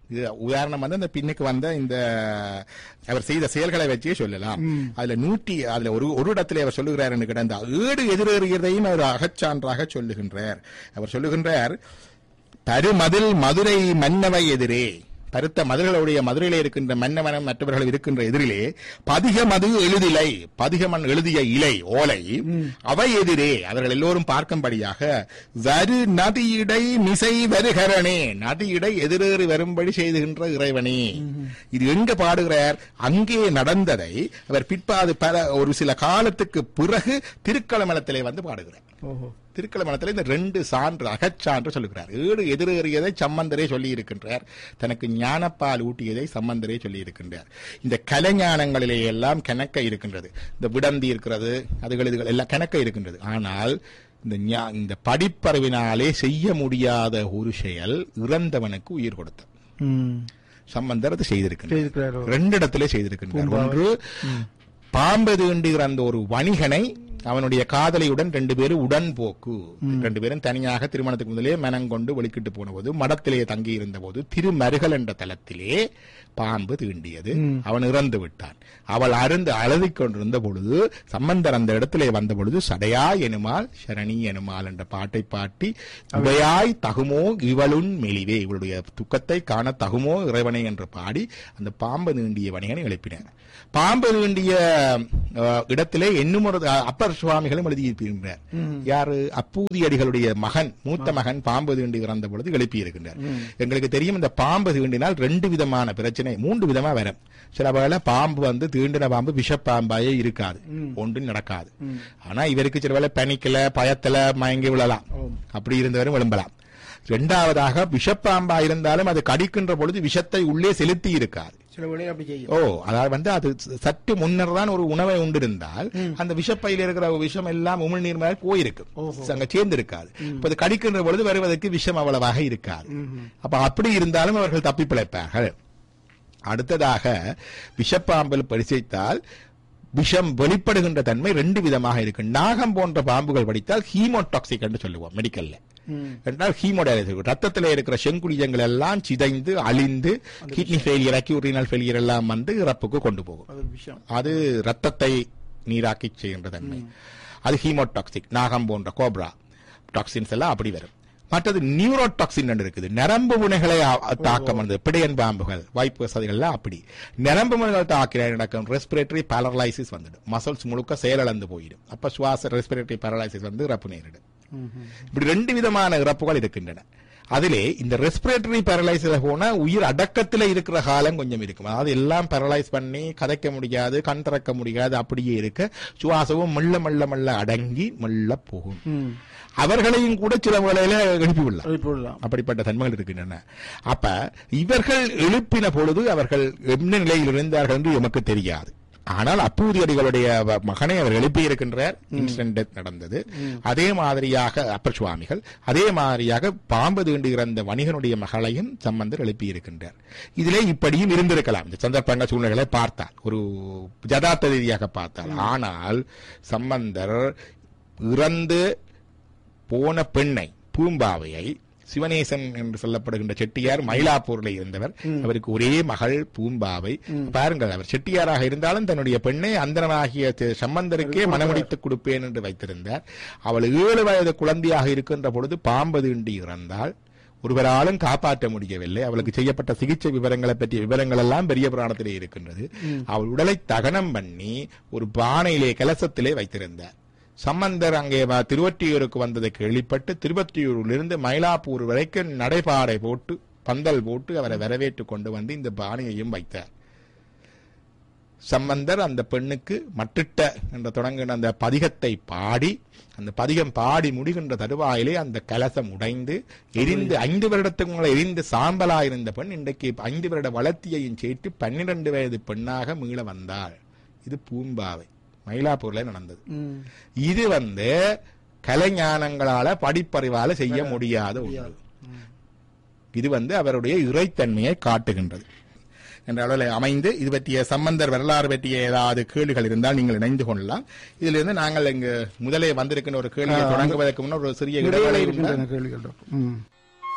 இது உதாரணம் வந்து அந்த பின்னுக்கு வந்த இந்த அவர் செய்த செயல்களை வச்சே சொல்லலாம் அதுல நூற்றி அதுல ஒரு ஒரு இடத்துல அவர் சொல்லுகிறார் என்று கிடந்த ஏடு எதிரேறியதையும் அவர் அகச்சான்றாக சொல்லுகின்றார் அவர் சொல்லுகின்றார் தருமதில் மதுரை மன்னவை எதிரே பருத்த மதுர்களுடைய மதுரையிலே இருக்கின்ற மன்னவனம் மற்றவர்கள் இருக்கின்ற எதிரிலே பதிக மது எழுதிலை பதிகமன் எழுதிய இலை ஓலை அவை எதிரே அவர்கள் எல்லோரும் பார்க்கும்படியாக வரு நதியிடை மிசை வருகரணே நதியிடை எதிரேறி வரும்படி செய்துகின்ற இறைவனே இது எங்க பாடுகிறார் அங்கே நடந்ததை அவர் பிற்பாது பல ஒரு சில காலத்துக்கு பிறகு திருக்களமலத்திலே வந்து பாடுகிறார் ஓஹோ திருக்கலமணத்தில் இந்த ரெண்டு சான்று அகச்சான்று சொல்லுகிறார் ஏடு எதிரேறியதை சம்பந்தரே சொல்லி இருக்கின்றார் தனக்கு ஞானப்பால் ஊட்டியதை சம்பந்தரே சொல்லி இருக்கின்றார் இந்த கலைஞானங்களிலே எல்லாம் கணக்க இருக்கின்றது இந்த விடந்தி இருக்கிறது அதுகள் இதுகள் எல்லாம் கணக்க இருக்கின்றது ஆனால் இந்த ஞா- இந்த படிப்பறிவினாலே செய்ய முடியாத ஒரு செயல் இறந்தவனுக்கு உயிர் கொடுத்த ம் சம்பந்தர் அது செய்திருக்கின்றார் செய்திருக்கிறாரோ ரெண்டு இடத்திலே செய்திருக்கின்றார் பூம்பாவை. ஒன்று பாம்பு தீண்டுகிற அந்த ஒரு வணிகனை அவனுடைய காதலியுடன் ரெண்டு பேரும் உடன்போக்கு ரெண்டு பேரும் தனியாக திருமணத்துக்கு முதலே மனங்கொண்டு வெளிக்கிட்டு போன போது மடத்திலே தங்கி இருந்த போது திருமருகல் என்ற தலத்திலே பாம்பு தீண்டியது அவன் இறந்து விட்டான் அவள் அருந்து அழுதிக் கொண்டிருந்த பொழுது சம்பந்தர் அந்த இடத்திலே வந்த பொழுது சடையா எனுமால் சரணி எனுமால் என்ற பாட்டை பாட்டி இவையாய் தகுமோ இவளுன் மெலிவே இவளுடைய துக்கத்தை காண தகுமோ இறைவனை என்று பாடி அந்த பாம்பு நீண்டிய வணிகனை எழுப்பினார் பாம்பு நீண்டிய அஹ், இடத்திலே என்னும் ஒரு அஹ், அப்பர் சுவாமிகளும் எழுதியிருக்கின்றார் யாரு அப்பூதி அடிகளுடைய மகன் மூத்த மகன் பாம்பு தீண்டி இறந்த பொழுது எழுப்பியிருக்கின்றார் எங்களுக்கு தெரியும் இந்த பாம்பு தீண்டினால் ரெண்டு விதமான பிரச்சனை மூன்று விதமா வரும் சில வேளை பாம்பு வந்து தீண்டின பாம்பு விஷப்பாம்பாயே இருக்காது ஒன்றும் நடக்காது ஆனா இவருக்கு சில வேளை பனிக்கல பயத்துல மயங்கி விழலாம் அப்படி இருந்தவரும் விளம்பலாம் இரண்டாவதாக விஷப்பாம்பா இருந்தாலும் அது கடிக்கின்ற பொழுது விஷத்தை உள்ளே செலுத்தி இருக்காது சில வேளையில் அப்படி செய்யும் ஓ அதாவது வந்து அது சற்று முன்னர் தான் ஒரு உணவை உண்டிருந்தால் அந்த விஷப்பையில் இருக்கிற விஷம் எல்லாம் உமிழ்நீர் மேல் போயிருக்கு அங்க சேர்ந்து இருக்காது இப்ப அது கடிக்கின்ற பொழுது வருவதற்கு விஷம் அவ்வளவாக இருக்காது அப்ப அப்படி இருந்தாலும் அவர்கள் தப்பி பிழைப்பார்கள் அடுத்ததாக விஷப்பாம்பில் பரிசைத்தால் விஷம் வெளிப்படுகின்ற தன்மை ரெண்டு விதமாக இருக்கு நாகம் போன்ற பாம்புகள் படித்தால் ஹீமோடாக்சிக் என்று சொல்லுவோம் மெடிக்கல்ல என்றால் ஹீமோடைலிசிஸ் ரத்தத்தில் இருக்கிற செங்குடிஜங்கள் எல்லாம் சிதைந்து அழிந்து கிட்னி ஃபெயிலியர் அக்யூரினல் ஃபெயிலியர் எல்லாம் வந்து இறப்புக்கு கொண்டு போகும் அது விஷயம் அது ரத்தத்தை நீராக்கி செய்கின்ற தன்மை அது ஹீமோடாக்சிக் நாகம் போன்ற கோப்ரா டாக்ஸின்ஸ் எல்லாம் அப்படி வரும் மற்றது நியூரோடாக்சின் இருக்குது நரம்பு முனைகளை அ- தாக்கம் வந்து பிடையன் பாம்புகள் வாய்ப்பு வசதிகள் எல்லாம் அப்படி நரம்பு முனைகள் தாக்கின நடக்கும் ரெஸ்பிரேட்டரி பேரலைசிஸ் வந்துடும் மசில்ஸ் முழுக்க செயலிழந்து போயிடும் அப்ப சுவாச ரெஸ்பிரேட்டரி பேரலைசிஸ் வந்து இறப்பு நேரிடும் இப்படி ரெண்டு விதமான இறப்புகள் இருக்கின்றன அதிலே இந்த ரெஸ்பிரேட்டரி பேரலைஸ்ல போனா உயிர் அடக்கத்துல இருக்கிற காலம் கொஞ்சம் இருக்கும் அதாவது எல்லாம் பேரலைஸ் பண்ணி கதைக்க முடியாது கண் திறக்க முடியாது அப்படியே இருக்க சுவாசமும் மெல்ல மெல்ல மெல்ல அடங்கி மெல்ல போகும் அவர்களையும் கூட சில வேளையில எழுப்பி விடலாம் எழுப்பிவிடலாம் அப்படிப்பட்ட தன்மைகள் இருக்கின்றன அப்ப இவர்கள் எழுப்பின பொழுது அவர்கள் என்ன நிலையில் இருந்தார்கள் என்று எமக்கு தெரியாது ஆனால் அப்பூதி அடிகளுடைய வ- மகனை அவர் எழுப்பி இருக்கின்றார் இன்சிடென்ட் டெத் நடந்தது அதே மாதிரியாக அப்பர் சுவாமிகள் அதே மாதிரியாக பாம்பு தீண்டு இறந்த வணிகனுடைய மகளையும் சம்பந்தர் எழுப்பி இருக்கின்றார் இதிலே இப்படியும் இருந்திருக்கலாம் இந்த சந்தர்ப்பங்கள் சூழ்நிலைகளை பார்த்தால் ஒரு ஜதார்த்த ரீதியாக பார்த்தால் ஆனால் சம்பந்தர் இறந்து போன பெண்ணை பூம்பாவையை சிவனேசன் என்று சொல்லப்படுகின்ற செட்டியார் மயிலாப்பூர்ல இருந்தவர் அவருக்கு ஒரே மகள் பூம்பாவை பாருங்கள் அவர் செட்டியாராக இருந்தாலும் தன்னுடைய பெண்ணை அந்தரனாகிய தி- சம்பந்தருக்கே மனமுடித்துக் கொடுப்பேன் என்று வைத்திருந்தார் அவள் ஏழு வயது குழந்தையாக இருக்கின்ற பொழுது பாம்பு தீண்டி இறந்தால் ஒருவராலும் காப்பாற்ற முடியவில்லை அவளுக்கு செய்யப்பட்ட சிகிச்சை விவரங்களை பற்றிய விவரங்கள் எல்லாம் பெரிய புராணத்திலே இருக்கின்றது அவள் உடலை தகனம் பண்ணி ஒரு பானையிலே கலசத்திலே வைத்திருந்தார் சம்பந்தர் அங்கே வ- திருவொற்றியூருக்கு வந்ததை கேள்விப்பட்டு திருவொற்றியூரிலிருந்து மயிலாப்பூர் வரைக்கும் நடைபாடை போட்டு பந்தல் போட்டு அவரை வரவேற்று கொண்டு வந்து இந்த பானையையும் வைத்தார் சம்பந்தர் அந்த பெண்ணுக்கு மட்டிட்ட என்ற தொடங்குகிற அந்த பதிகத்தை பாடி அந்த பதிகம் பாடி முடிகின்ற தருவாயிலே அந்த கலசம் உடைந்து எரிந்து ஐந்து வருடத்துக்கு முன்னால் எரிந்து சாம்பலாயிருந்த பெண் இன்றைக்கு ஐந்து வருட வளர்த்தியையும் சேர்த்து பன்னிரண்டு வயது பெண்ணாக மீள வந்தாள் இது பூம்பாவை மயிலாப்பூர்ல நடந்தது இது வந்து கலைஞானங்களால படிப்பறிவால செய்ய முடியாத ஒன்று இது வந்து அவருடைய இறைத்தன்மையை காட்டுகின்றது என்ற அளவில் அமைந்து இது பற்றிய சம்பந்தர் வரலாறு பற்றிய ஏதாவது கேள்விகள் இருந்தால் நீங்கள் இணைந்து கொள்ளலாம் இதிலிருந்து நாங்கள் இங்கு முதலே வந்திருக்கின்ற ஒரு கேள்வியை தொடங்குவதற்கு முன்னர் ஒரு சிறிய இடைவேளை இடைவேளை இருக்கின்றன கேள்விகள் டாக்டர் ம்